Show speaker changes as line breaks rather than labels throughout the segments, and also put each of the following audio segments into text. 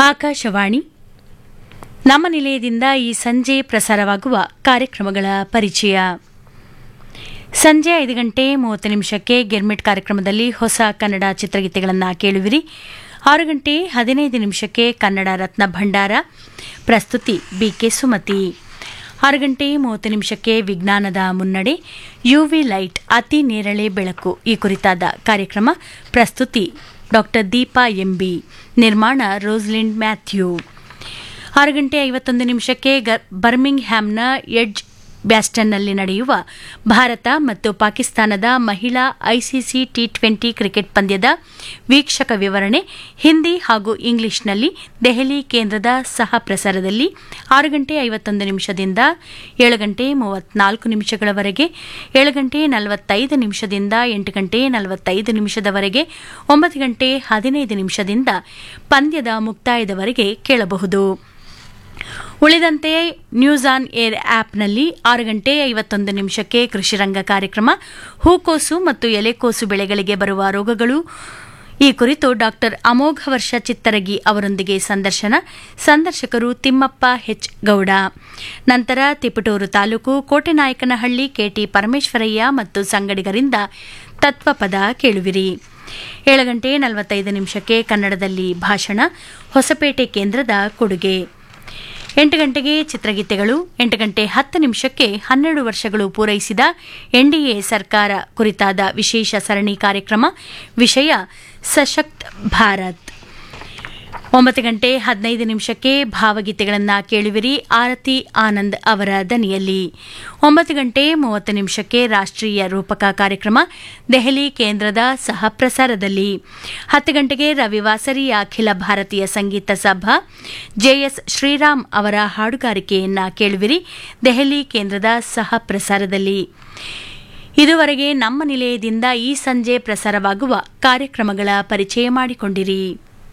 ಆಕಾಶವಾಣಿ ನಮ್ಮ ನಿಲಯದಿಂದ ಈ ಸಂಜೆ ಪ್ರಸಾರವಾಗುವ ಕಾರ್ಯಕ್ರಮಗಳ ಪರಿಚಯ ಸಂಜೆ ಐದು ಗಂಟೆ ಮೂವತ್ತು ನಿಮಿಷಕ್ಕೆ ಗಿರ್ಮಿಟ್ ಕಾರ್ಯಕ್ರಮದಲ್ಲಿ ಹೊಸ ಕನ್ನಡ ಚಿತ್ರಗೀತೆಗಳನ್ನು ಕೇಳುವಿರಿ ಆರು ಗಂಟೆ ಹದಿನೈದು ನಿಮಿಷಕ್ಕೆ ಕನ್ನಡ ರತ್ನ ಭಂಡಾರ ಪ್ರಸ್ತುತಿ ಬಿಕೆ ಸುಮತಿ ಆರು ಗಂಟೆ ಮೂವತ್ತು ನಿಮಿಷಕ್ಕೆ ವಿಜ್ಞಾನದ ಮುನ್ನಡೆ ಯುವಿ ಲೈಟ್ ಅತಿ ನೇರಳೆ ಬೆಳಕು ಈ ಕುರಿತಾದ ಕಾರ್ಯಕ್ರಮ ಪ್ರಸ್ತುತಿ ಡಾಕ್ಟರ್ ದೀಪಾ ಎಂಬಿ ನಿರ್ಮಾಣ ರೋಸ್ಲಿಂಡ್ ಮ್ಯಾಥ್ಯೂ ಆರು ಗಂಟೆ ಐವತ್ತೊಂದು ನಿಮಿಷಕ್ಕೆ ಗ- ಬರ್ಮಿಂಗ್ ಹ್ಯಾಮ್ನ ಎಡ್ಜ್ ಬ್ಯಾಸ್ಟನ್ನಲ್ಲಿ ನಡೆಯುವ ಭಾರತ ಮತ್ತು ಪಾಕಿಸ್ತಾನದ ಮಹಿಳಾ ಐಸಿಸಿ ಟಿ ಟ್ವೆಂಟಿ ಕ್ರಿಕೆಟ್ ಪಂದ್ಯದ ವೀಕ್ಷಕ ವಿವರಣೆ ಹಿಂದಿ ಹಾಗೂ ಇಂಗ್ಲಿಷ್ನಲ್ಲಿ ದೆಹಲಿ ಕೇಂದ್ರದ ಸಹ ಪ್ರಸಾರದಲ್ಲಿ ಆರು ಗಂಟೆ ಐವತ್ತೊಂದು ನಿಮಿಷದಿಂದ ಏಳು ಗಂಟೆ ಮೂವತ್ನಾಲ್ಕು ನಿಮಿಷಗಳವರೆಗೆ ಏಳು ಗಂಟೆ ನಲವತ್ತೈದು ನಿಮಿಷದಿಂದ ಎಂಟು ಗಂಟೆ ನಲವತ್ತೈದು ನಿಮಿಷದವರೆಗೆ ಒಂಬತ್ತು ಗಂಟೆ ಹದಿನೈದು ನಿಮಿಷದಿಂದ ಪಂದ್ಯದ ಮುಕ್ತಾಯದವರೆಗೆ ಕೇಳಬಹುದು ಉಳಿದಂತೆ ನ್ಯೂಸ್ ಆನ್ ಏರ್ ಆಪ್ನಲ್ಲಿ ಆರು ಗಂಟೆ ಐವತ್ತೊಂದು ನಿಮಿಷಕ್ಕೆ ಕೃಷಿರಂಗ ಕಾರ್ಯಕ್ರಮ ಹೂಕೋಸು ಮತ್ತು ಎಲೆಕೋಸು ಬೆಳೆಗಳಿಗೆ ಬರುವ ರೋಗಗಳು ಈ ಕುರಿತು ಡಾಕ್ಟರ್ ಅಮೋಘ ವರ್ಷ ಚಿತ್ತರಗಿ ಅವರೊಂದಿಗೆ ಸಂದರ್ಶನ ಸಂದರ್ಶಕರು ತಿಮ್ಮಪ್ಪ ಹೆಚ್ ಗೌಡ ನಂತರ ತಿಪಟೂರು ತಾಲೂಕು ಕೋಟೆನಾಯಕನಹಳ್ಳಿ ಕೆಟಿ ಪರಮೇಶ್ವರಯ್ಯ ಮತ್ತು ಸಂಗಡಿಗರಿಂದ ತತ್ವಪದ ಕೇಳುವಿರಿ ಏಳು ಗಂಟೆ ನಲವತ್ತೈದು ನಿಮಿಷಕ್ಕೆ ಕನ್ನಡದಲ್ಲಿ ಭಾಷಣ ಹೊಸಪೇಟೆ ಕೇಂದ್ರದ ಕೊಡುಗೆ ಎಂಟು ಗಂಟೆಗೆ ಚಿತ್ರಗೀತೆಗಳು ಎಂಟು ಗಂಟೆ ಹತ್ತು ನಿಮಿಷಕ್ಕೆ ಹನ್ನೆರಡು ವರ್ಷಗಳು ಪೂರೈಸಿದ ಎನ್ಡಿಎ ಸರ್ಕಾರ ಕುರಿತಾದ ವಿಶೇಷ ಸರಣಿ ಕಾರ್ಯಕ್ರಮ ವಿಷಯ ಸಶಕ್ತ್ ಭಾರತ್ ಒಂಬತ್ತು ಗಂಟೆ ಹದಿನೈದು ನಿಮಿಷಕ್ಕೆ ಭಾವಗೀತೆಗಳನ್ನು ಕೇಳುವಿರಿ ಆರತಿ ಆನಂದ್ ಅವರ ದನಿಯಲ್ಲಿ ಒಂಬತ್ತು ಗಂಟೆ ಮೂವತ್ತು ನಿಮಿಷಕ್ಕೆ ರಾಷ್ಟ್ರೀಯ ರೂಪಕ ಕಾರ್ಯಕ್ರಮ ದೆಹಲಿ ಕೇಂದ್ರದ ಸಹ ಪ್ರಸಾರದಲ್ಲಿ ಹತ್ತು ಗಂಟೆಗೆ ರವಿವಾಸರಿಯ ಅಖಿಲ ಭಾರತೀಯ ಸಂಗೀತ ಸಭಾ ಜೆಎಸ್ ಶ್ರೀರಾಮ್ ಅವರ ಹಾಡುಗಾರಿಕೆಯನ್ನ ಕೇಳುವಿರಿ ದೆಹಲಿ ಕೇಂದ್ರದ ಸಹ ಪ್ರಸಾರದಲ್ಲಿ ಇದುವರೆಗೆ ನಮ್ಮ ನಿಲಯದಿಂದ ಈ ಸಂಜೆ ಪ್ರಸಾರವಾಗುವ ಕಾರ್ಯಕ್ರಮಗಳ ಪರಿಚಯ ಮಾಡಿಕೊಂಡಿರಿ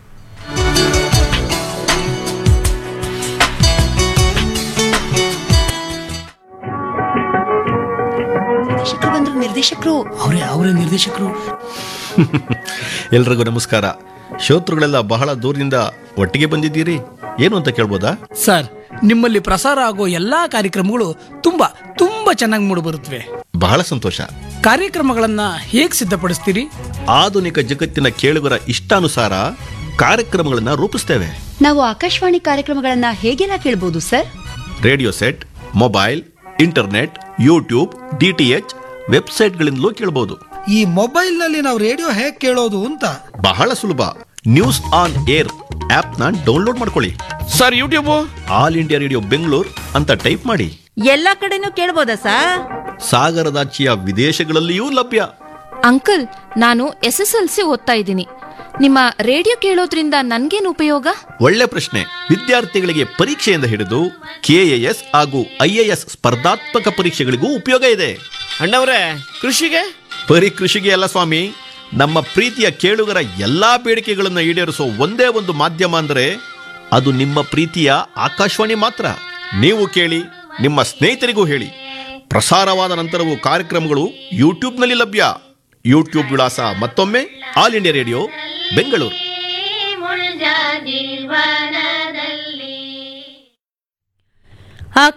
ನಿರ್ದೇಶಕರು ಬಂದ್ರು ನಿರ್ದೇಶಕರು
ಅವರೇ ಅವರೇ ನಿರ್ದೇಶಕರು
ಎಲ್ರಿಗೂ ನಮಸ್ಕಾರ ಶ್ರೋತೃಗಳೆಲ್ಲ ಬಹಳ ದೂರದಿಂದ ಒಟ್ಟಿಗೆ ಬಂದಿದ್ದೀರಿ ಏನು ಅಂತ ಕೇಳ್ಬೋದಾ
ಸರ್ ನಿಮ್ಮಲ್ಲಿ ಪ್ರಸಾರ ಆಗೋ ಎಲ್ಲಾ ಕಾರ್ಯಕ್ರಮಗಳು ತುಂಬಾ ತುಂಬಾ ಚೆನ್ನಾಗಿ ಮೂಡಿ ಬರುತ್ತವೆ
ಬಹಳ ಸಂತೋಷ
ಕಾರ್ಯಕ್ರಮಗಳನ್ನ ಹೇಗ್ ಸಿದ್ಧಪಡಿಸ್ತೀರಿ
ಆಧುನಿಕ ಜಗತ್ತಿನ ಕೇಳುಗರ ಇಷ್ಟಾನುಸಾರ ಕಾರ್ಯಕ್ರಮಗಳನ್ನ ರೂಪಿಸ್ತೇವೆ
ನಾವು ಆಕಾಶವಾಣಿ ಕಾರ್ಯಕ್ರಮಗಳನ್ನ ಹೇಗೆಲ್ಲ ಕೇಳಬಹುದು sir
radio set mobile internet YouTube DTH ವೆಬ್ಸೈಟ್ಗಳಿಂದಲೂ ಕೇಳಬಹುದು
ಈ ಮೊಬೈಲ್ನಲ್ಲಿ ನಾವು ರೇಡಿಯೋ ಹೇಗೆ ಕೇಳೋದು ಅಂತ
ಬಹಳ ಸುಲಭ ನ್ಯೂಸ್ ಆನ್ ಏರ್ ಆಪ್ನ ಡೌನ್ಲೋಡ್ ಮಾಡ್ಕೊಳ್ಳಿ
sir YouTube
all India radio Bengaluru ಅಂತ ಟೈಪ್ ಮಾಡಿ
ಎಲ್ಲಾ ಕಡೆನೂ ಕೇಳ್ಬೋದಾ ಸರ್
ಸಾಗರದಾಚಿಯ ವಿದೇಶಗಳಲ್ಲಿಯೂ ಲಭ್ಯ
ಅಂಕಲ್ ನಾನು ಎಸ್ ಎಸ್ ಎಲ್ ಸಿ ಓದ್ತಾ ಇದ್ದೀನಿ ನಿಮ್ಮ ರೇಡಿಯೋ ಕೇಳೋದ್ರಿಂದ ನನ್ಗೇನು ಉಪಯೋಗ
ಒಳ್ಳೆ ಪ್ರಶ್ನೆ ವಿದ್ಯಾರ್ಥಿಗಳಿಗೆ ಪರೀಕ್ಷೆಯಿಂದ ಹಿಡಿದು ಕೆಎಎಸ್ ಹಾಗೂ ಐಎಎಸ್ ಸ್ಪರ್ಧಾತ್ಮಕ ಪರೀಕ್ಷೆಗಳಿಗೂ ಉಪಯೋಗ ಇದೆ
ಅಣ್ಣವ್ರೆ ಕೃಷಿಗೆ
ಬರೀ ಕೃಷಿಗೆ ಅಲ್ಲ ಸ್ವಾಮಿ ನಮ್ಮ ಪ್ರೀತಿಯ ಕೇಳುಗರ ಎಲ್ಲಾ ಬೇಡಿಕೆಗಳನ್ನು ಈಡೇರಿಸೋ ಒಂದೇ ಒಂದು ಮಾಧ್ಯಮ ಅಂದ್ರೆ ಅದು ನಿಮ್ಮ ಪ್ರೀತಿಯ ಆಕಾಶವಾಣಿ ಮಾತ್ರ ನೀವು ಕೇಳಿ ನಿಮ್ಮ ಸ್ನೇಹಿತರಿಗೂ ಹೇಳಿ ಪ್ರಸಾರವಾದ ನಂತರವೂ ಕಾರ್ಯಕ್ರಮಗಳು ಯೂಟ್ಯೂಬ್ನಲ್ಲಿ ಲಭ್ಯ ಯೂಟ್ಯೂಬ್ ವಿಳಾಸ ಮತ್ತೊಮ್ಮೆ ಆಲ್ ಇಂಡಿಯಾ ರೇಡಿಯೋ ಬೆಂಗಳೂರು
ಮುಳ್ಜಾ ಜೀವ